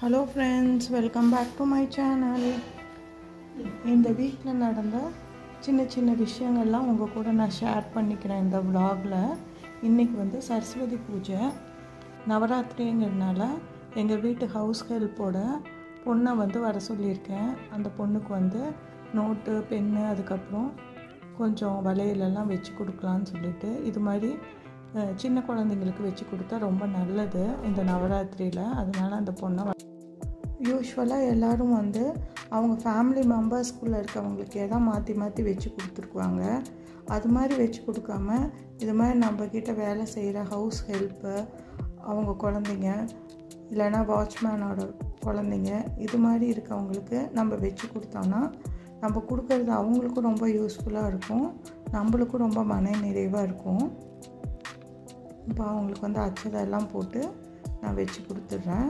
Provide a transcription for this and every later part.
hello friends welcome back to my channel இந்த வீக்கில் நடந்த சின்ன சின்ன விஷயங்கள்லாம் உங்கள் கூட நான் ஷேர் பண்ணிக்கிறேன் இந்த vlogல இன்றைக்கி வந்து சரஸ்வதி பூஜை நவராத்திரிங்கிறதுனால எங்கள் வீட்டு ஹவுஸ் ஹெல்ப்போட பொண்ணை வந்து வர சொல்லியிருக்கேன் அந்த பொண்ணுக்கு வந்து நோட்டு பென்னு அதுக்கப்புறம் கொஞ்சம் வளையலெல்லாம் வச்சு கொடுக்கலான்னு சொல்லிட்டு இது மாதிரி அஹ், சின்ன குழந்தைங்களுக்கு வச்சு கொடுத்தா ரொம்ப நல்லது இந்த நவராத்திரியில் அதனால அந்த பொண்ணை வ- யூஸ்வலாக எல்லாரும் வந்து அவங்க ஃபேமிலி மெம்பர்ஸ்குள்ளே இருக்கவங்களுக்கே தான் மாற்றி மாற்றி வச்சு கொடுத்துருக்குவாங்க அது மாதிரி வச்சு கொடுக்காம இது மாதிரி நம்மக்கிட்ட வேலை செய்கிற ஹவுஸ் ஹெல்ப்பு அவங்க குழந்தைங்க இல்லைன்னா வாட்ச்மேனோட குழந்தைங்க இது மாதிரி இருக்கவங்களுக்கு நம்ம வச்சு கொடுத்தோம்னா நம்ம கொடுக்கறது அவங்களுக்கும் ரொம்ப யூஸ்ஃபுல்லாக இருக்கும் நம்மளுக்கும் ரொம்ப மன நிறைவாக இருக்கும் இப்போ அவங்களுக்கு வந்து அச்சதை எல்லாம் போட்டு நான் வச்சு கொடுத்துட்றேன்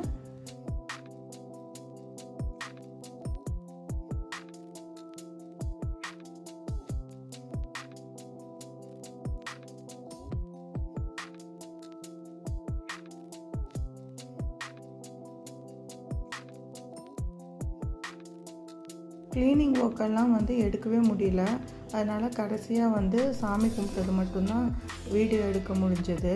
க்ளீனிங் ஒர்க்கெல்லாம் வந்து எடுக்கவே முடியல அதனால் கடைசியாக வந்து சாமி கும்பிட்டது மட்டும்தான் வீடியோ எடுக்க முடிஞ்சது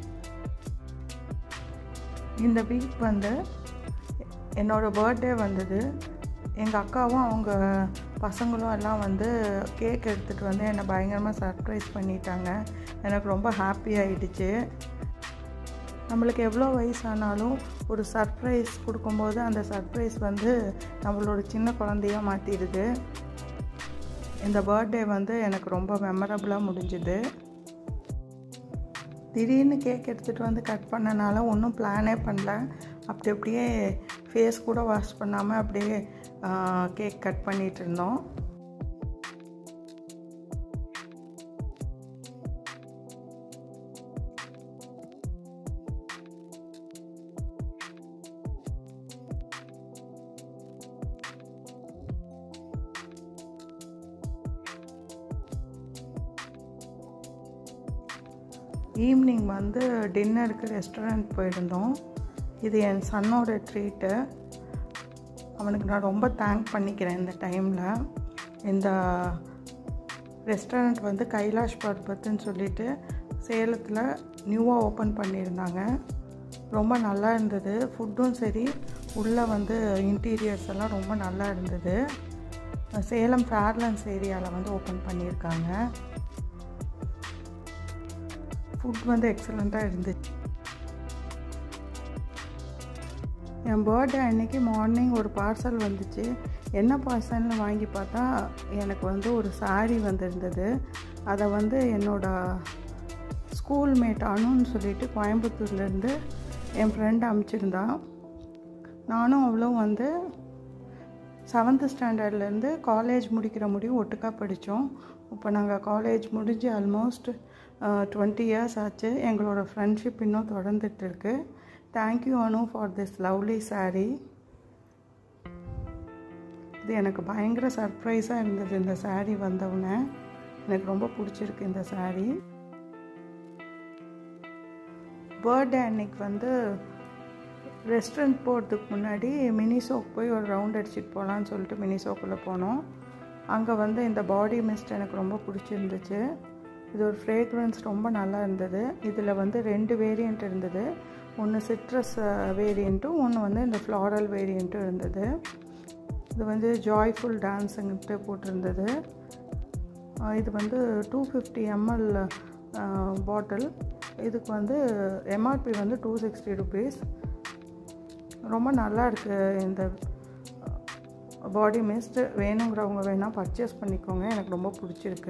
இந்த வீக் வந்து என்னோடய பர்த்டே வந்தது எங்கள் அக்காவும் அவங்க பசங்களும் எல்லாம் வந்து கேக் எடுத்துகிட்டு வந்து என்னை பயங்கரமாக சர்ப்ரைஸ் பண்ணிட்டாங்க எனக்கு ரொம்ப ஹாப்பி ஆயிடுச்சு நம்மளுக்கு எவ்வளோ வயசானாலும் ஒரு சர்ப்ரைஸ் கொடுக்கும்போது அந்த சர்ப்ரைஸ் வந்து நம்மளோட சின்ன குழந்தையா மாற்றிடுது இந்த பர்த்டே வந்து எனக்கு ரொம்ப மெமரபுளாக முடிஞ்சுது திடீர்னு கேக் எடுத்துகிட்டு வந்து கட் பண்ணனால ஒன்றும் பிளானே பண்ணல அப்படி அப்படியே ஃபேஸ் கூட வாஷ் பண்ணாமல் அப்படியே கேக் கட் பண்ணிகிட்டு இருந்தோம் ஈவினிங் வந்து டின்னருக்கு ரெஸ்டாரண்ட் போயிருந்தோம் இது என் சன்னோட ட்ரீட்டு அவனுக்கு நான் ரொம்ப தேங்க் பண்ணிக்கிறேன் இந்த டைமில் இந்த ரெஸ்டாரண்ட் வந்து கைலாஷ் பர்பத்துன்னு சொல்லிட்டு சேலத்தில் நியூவாக ஓப்பன் பண்ணியிருந்தாங்க ரொம்ப நல்லா இருந்தது ஃபுட்டும் சரி உள்ளே வந்து இன்டீரியர்ஸ் எல்லாம் ரொம்ப நல்லா இருந்தது சேலம் ஃபேர்லன்ஸ் ஏரியாவில் வந்து ஓப்பன் பண்ணியிருக்காங்க ஃபுட் வந்து எக்ஸலண்ட்டாக இருந்துச்சு என் பர்த்டே அன்னைக்கு மார்னிங் ஒரு பார்சல் வந்துச்சு என்ன பார்சல்னு வாங்கி பார்த்தா எனக்கு வந்து ஒரு saree வந்திருந்தது அதை வந்து என்னோட ஸ்கூல் மேட் அனுன்னு சொல்லிட்டு கோயம்புத்தூர்லேருந்து என் ஃப்ரெண்ட் அனுப்பிச்சிருந்தான் நானும் அவளும் வந்து செவன்த்து ஸ்டாண்டர்ட்லேருந்து காலேஜ் முடிக்கிற முடியும் ஒட்டுக்கா படித்தோம் இப்போ நாங்கள் காலேஜ் முடிஞ்சு ஆல்மோஸ்ட் டுவெண்ட்டி இயர்ஸ் ஆச்சு எங்களோட ஃப்ரெண்ட்ஷிப் இன்னும் தொடர்ந்துட்டு இருக்கு thank you Anu for this lovely saree இது எனக்கு பயங்கர சர்ப்ரைஸாக இருந்தது இந்த saree வந்தவுடனே எனக்கு ரொம்ப பிடிச்சிருக்கு இந்த saree பர்த்டே அன்னைக்கு வந்து ரெஸ்டாரண்ட் போகிறதுக்கு முன்னாடி மினிசோக் போய் ஒரு ரவுண்ட் அடிச்சிட்டு போகலான்னு சொல்லிட்டு மினிசோக்குள்ளே போனோம் அங்கே வந்து இந்த பாடி மிஸ்ட் எனக்கு ரொம்ப பிடிச்சிருந்துச்சு இது ஒரு ஃப்ரேக்ரன்ஸ் ரொம்ப நல்லா இருந்தது இதில் வந்து ரெண்டு வேரியண்ட் இருந்தது ஒன்று சிட்ரஸ் வேரியண்ட்டும் ஒன்று வந்து இந்த ஃப்ளாரல் வேரியண்ட்டும் இருந்தது இது வந்து ஜாய்ஃபுல் டான்ஸுங்கிட்டு போட்டிருந்தது ஆஹ் இது வந்து டூ ஃபிஃப்டி எம்எல் பாட்டில் இதுக்கு வந்து எம்ஆர்பி வந்து டூ சிக்ஸ்டி ருபீஸ் ரொம்ப நல்லா இருக்குது இந்த பாடி மிஸ்ட் வேணுங்கிறவங்க வேணால் பர்ச்சேஸ் பண்ணிக்கோங்க எனக்கு ரொம்ப பிடிச்சிருக்கு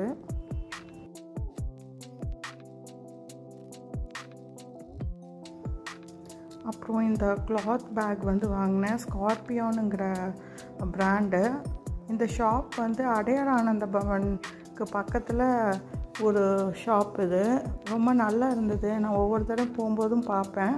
அப்புறம் இந்த கிளாத் பேக் வந்து வாங்கினேன் ஸ்கார்பியோனுங்கிற பிராண்டு இந்த ஷாப் வந்து அடையார் ஆனந்த பவனுக்கு பக்கத்தில் ஒரு ஷாப் இது ரொம்ப நல்லா இருந்தது நான் ஒவ்வொரு தடவை போகும்போதும் பார்ப்பேன்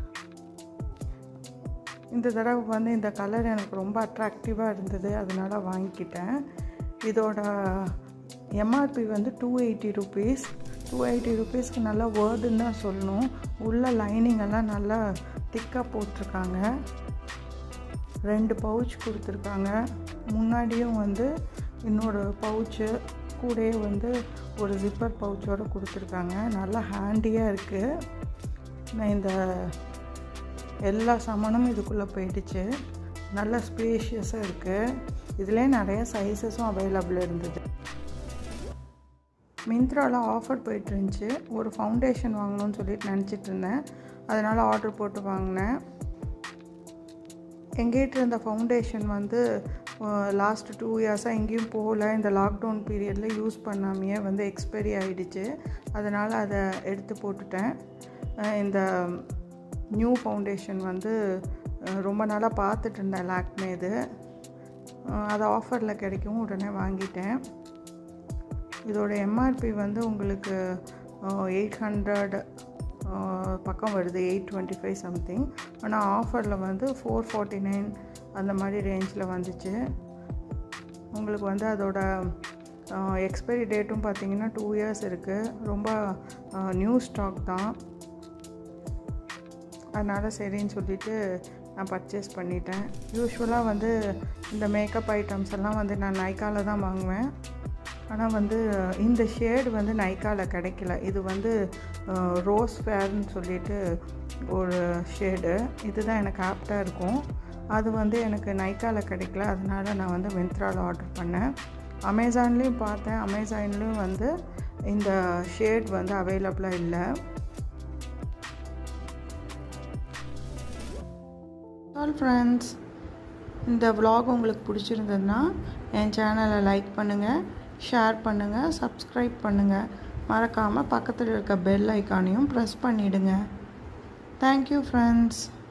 இந்த தடவை வந்து இந்த கலர் எனக்கு ரொம்ப அட்ராக்டிவாக இருந்தது அதனால வாங்கிக்கிட்டேன் இதோட எம்ஆர்பி வந்து two eighty rupees two eighty ருபீஸ்க்கு நல்லா வேர்டுன்னு தான் சொல்லணும் உள்ள லைனிங் எல்லாம் நல்லா திக்காக போட்டிருக்காங்க ரெண்டு பவுச் கொடுத்துருக்காங்க முன்னாடியும் வந்து இன்னொரு பவுச்சு கூடயே வந்து ஒரு ஜிப்பர் பவுச்சோடு கொடுத்துருக்காங்க நல்லா ஹேண்டியாக இருக்குது நான் இந்த எல்லா சாமானும் இதுக்குள்ளே போயிடுச்சு நல்ல ஸ்பேஷியஸாக இருக்குது இதிலே நிறைய சைஸஸும் அவைலபிள் இருந்தது மிந்த்ராவில் ஆஃபர் போயிட்டு இருந்துச்சு ஒரு ஃபவுண்டேஷன் வாங்கணும்னு சொல்லிட்டு நினச்சிட்டு இருந்தேன் அதனால் ஆர்டர் போட்டு வாங்கினேன் எங்கேட்டு இருந்த ஃபவுண்டேஷன் வந்து லாஸ்ட் டூ இயர்ஸாக எங்கேயும் போகல இந்த லாக்டவுன் பீரியடில் யூஸ் பண்ணாமையே வந்து எக்ஸ்பைரி ஆகிடுச்சு அதனால் அதை எடுத்து போட்டுட்டேன் இந்த நியூ ஃபவுண்டேஷன் வந்து ரொம்ப நாளாக பார்த்துட்டு இருந்தேன் லாக்மேது அது ஆஃபரில் கிடைக்கும் உடனே வாங்கிட்டேன் இதோட எம்ஆர்பி வந்து உங்களுக்கு எயிட் ஹண்ட்ரட் பக்கம் வருது எயிட் டுவெண்ட்டி ஃபைவ் சம்திங் ஆனால் ஆஃபரில் வந்து ஃபோர் ஃபார்ட்டி நைன் அந்த மாதிரி ரேஞ்சில் வந்துச்சு உங்களுக்கு வந்து அதோட எக்ஸ்பைரி டேட்டும் பார்த்தீங்கன்னா டூ இயர்ஸ் இருக்குது ரொம்ப நியூ ஸ்டாக் தான் அதனால் சரின்னு சொல்லிவிட்டு நான் பர்ச்சேஸ் பண்ணிட்டேன் யூஸ்வலாக வந்து இந்த மேக்கப் ஐட்டம்ஸ் எல்லாம் வந்து நான் நைக்காவில் தான் வாங்குவேன் ஆனால் வந்து இந்த ஷேடு வந்து நைக்காவில் கிடைக்கல இது வந்து ரோஸ் ஃபேர்னு சொல்லிட்டு ஒரு ஷேடு இதுதான் எனக்கு ஆப்டாக இருக்கும் அது வந்து எனக்கு நைக்காவில் கிடைக்கல அதனால் நான் வந்து மிந்த்ராவில் ஆர்டர் பண்ணேன் அமேசான்லேயும் பார்த்தேன் அமேசான்லேயும் வந்து இந்த ஷேட் வந்து அவைலபிளாக இல்லை ஆல் ஃப்ரெண்ட்ஸ் இந்த விலாக் உங்களுக்கு பிடிச்சிருந்ததுன்னா என் சேனலை லைக் பண்ணுங்கள் ஷேர் பண்ணுங்கள் சப்ஸ்கிரைப் பண்ணுங்கள் மறக்காமல் பக்கத்தில் இருக்க பெல் ஐக்கானையும் ப்ரெஸ் பண்ணிவிடுங்க தேங்க்யூ ஃப்ரெண்ட்ஸ்